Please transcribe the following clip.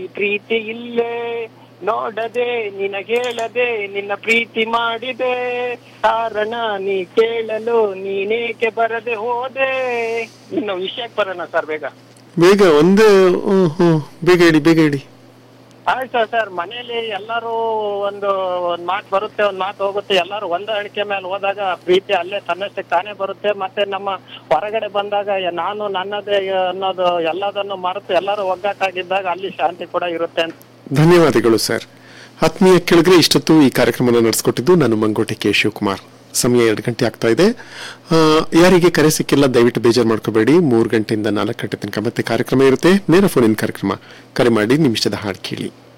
ಈ ಪ್ರೀತಿ ಇಲ್ಲೇ ನೋಡದೆ ನಿನಗೇಳದೆ ನಿನ್ನ ಪ್ರೀತಿ ಮಾಡಿದೆ ಕಾರಣ ನೀ ಕೇಳಲು ನೀನೇಕೆ ಬರದೆ ಹೋದೆ ಇನ್ನು ವಿಷಯಕ್ಕೆ ಬರೋಣ ಸರ್ ಬೇಗ ಬೇಗ ಒಂದೇ ಹ್ಮ್, ಹ್ಮ್. ಬೇಗ ಹೇಳಿ ಬೇಗ ಹೇಳಿ ಆಯ್ತು ಸರ್ ಮನೇಲಿ ಎಲ್ಲರೂ ಒಂದು ಒಂದ್ ಮಾತು ಬರುತ್ತೆ ಒಂದ್ ಮಾತು ಹೋಗುತ್ತೆ ಎಲ್ಲರೂ ಹೊಂದಾಣಿಕೆ ಮೇಲೆ ಹೋದಾಗ ಪ್ರೀತಿ ಅಲ್ಲೇ ತನ್ನಷ್ಟಕ್ಕೆ ತಾನೇ ಬರುತ್ತೆ ಮತ್ತೆ ನಮ್ಮ ಹೊರಗಡೆ ಬಂದಾಗ ಯ- ನಾನು ನನ್ನದೇ ಅನ್ನೋದು ಎಲ್ಲದನ್ನು ಮರೆತು ಎಲ್ಲರೂ ಒಗ್ಗಟ್ಟಾಗಿದ್ದಾಗ ಅಲ್ಲಿ ಶಾಂತಿ ಕೂಡ ಇರುತ್ತೆ ಅಂತ ಧನ್ಯವಾದಗಳು ಸರ್ ಆತ್ಮೀಯ ಕೆಳಗರೆ ಇಷ್ಟೊತ್ತು ಈ ಕಾರ್ಯಕ್ರಮವನ್ನು ನಡೆಸಿಕೊಟ್ಟಿದ್ದು ನಾನು ಮಂಗೋಟೆ ಕೆ ಶಿವಕುಮಾರ್ ಸಮಯ ಎರಡು ಗಂಟೆ ಆಗ್ತಾ ಇದೆ ಆ, ಯಾರಿಗೆ ಕರೆ ಸಿಕ್ಕಿಲ್ಲ ದಯವಿಟ್ಟು ಬೇಜಾರು ಮಾಡ್ಕೋಬೇಡಿ ಮೂರು ಗಂಟೆಯಿಂದ ನಾಲ್ಕು ಗಂಟೆ ತನಕ ಮತ್ತೆ ಕಾರ್ಯಕ್ರಮ ಇರುತ್ತೆ ನೇರ ಫೋನಿನ ಕಾರ್ಯಕ್ರಮ ಕರೆ ಮಾಡಿ ನಿಮಿಷದ ಹಾಡು ಕೇಳಿ